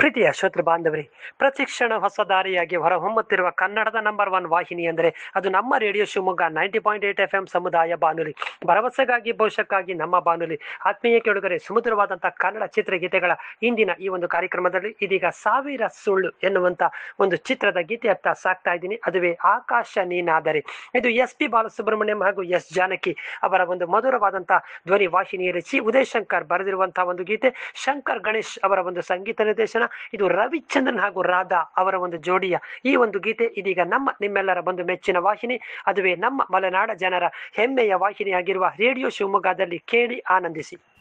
ಪ್ರೀತಿಯ ಶ್ರೋತೃ ಬಾಂಧವರೇ ಪ್ರತಿಕ್ಷಣ ಹೊಸ ದಾರಿಯಾಗಿ ಹೊರಹೊಮ್ಮುತ್ತಿರುವ ಕನ್ನಡದ ನಂಬರ್ ಒನ್ ವಾಹಿನಿ ಅಂದರೆ ಅದು ನಮ್ಮ radio Shivamogga ninety point eight F M ಸಮುದಾಯ ಬಾನುಲಿ ಭರವಸೆಗಾಗಿ ಭವಿಷ್ಯಕ್ಕಾಗಿ ನಮ್ಮ ಬಾನುಲಿ ಆತ್ಮೀಯ ಕೆಡುಗರೆ ಸುಮಧುರವಾದಂತಹ ಕನ್ನಡ ಚಿತ್ರಗೀತೆಗಳ ಇಂದಿನ ಈ ಒಂದು ಕಾರ್ಯಕ್ರಮದಲ್ಲಿ ಇದೀಗ ಸಾವಿರ ಸುಳ್ಳು ಎನ್ನುವಂತ ಒಂದು ಚಿತ್ರದ ಗೀತೆಯತ್ತ ಸಾಕ್ತಾ ಇದ್ದೀನಿ ಅದುವೇ ಆಕಾಶ ನೀನಾದರೆ ಇದು ಎಸ್ ಪಿ ಬಾಲಸುಬ್ರಹ್ಮಣ್ಯಂ ಹಾಗೂ ಎಸ್ ಜಾನಕಿ ಅವರ ಒಂದು ಮಧುರವಾದಂತಹ ಧ್ವನಿ ವಾಹಿನಿಯಲ್ಲಿ ಸಿ ಉದಯ್ ಶಂಕರ್ ಬರೆದಿರುವಂತಹ ಒಂದು ಗೀತೆ ಶಂಕರ್ ಗಣೇಶ್ ಅವರ ಒಂದು ಸಂಗೀತ ನಿರ್ದೇಶನ ಇದು ರವಿಚಂದ್ರನ್ ಹಾಗೂ ರಾಧಾ ಅವರ ಒಂದು ಜೋಡಿಯ ಈ ಒಂದು ಗೀತೆ ಇದೀಗ ನಮ್ಮ ನಿಮ್ಮೆಲ್ಲರ ಒಂದು ಮೆಚ್ಚಿನ ವಾಹಿನಿ ಅದುವೇ ನಮ್ಮ ಮಲೆನಾಡ ಜನರ ಹೆಮ್ಮೆಯ ವಾಹಿನಿಯಾಗಿರುವ ರೇಡಿಯೋ ಶಿವಮೊಗ್ಗದಲ್ಲಿ ಕೇಳಿ ಆನಂದಿಸಿ